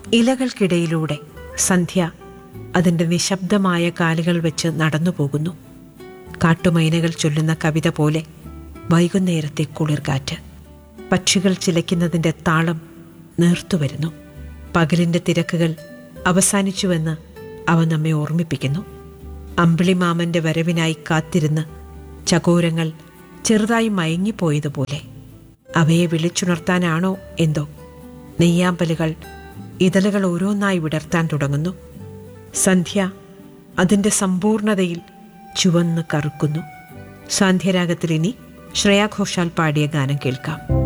ഇലകൾക്കിടയിലൂടെ സന്ധ്യ അതിൻ്റെ നിശബ്ദമായ കാലുകൾ വെച്ച് നടന്നു പോകുന്നു കാട്ടുമൈനകൾ ചൊല്ലുന്ന കവിത പോലെ വൈകുന്നേരത്തെ കുളിർകാറ്റ് പക്ഷികൾ ചിലയ്ക്കുന്നതിൻ്റെ താളം നേർത്തുവരുന്നു പകലിൻ്റെ തിരക്കുകൾ അവസാനിച്ചുവെന്ന് അവ നമ്മെ ഓർമ്മിപ്പിക്കുന്നു അമ്പിളിമാമൻ്റെ വരവിനായി കാത്തിരുന്ന് ചകോരങ്ങൾ ചെറുതായി മയങ്ങിപ്പോയതുപോലെ അവയെ വിളിച്ചുണർത്താനാണോ എന്തോ നെയ്യാമ്പലുകൾ ഇതളുകൾ ഓരോന്നായി വിടർത്താൻ തുടങ്ങുന്നു സന്ധ്യ അതിൻ്റെ സമ്പൂർണതയിൽ ചുവന്ന് കറുക്കുന്നു സാന്ധ്യരാഗത്തിൽ ഇനി ശ്രേയാ ഘോഷാൽ പാടിയ ഗാനം കേൾക്കാം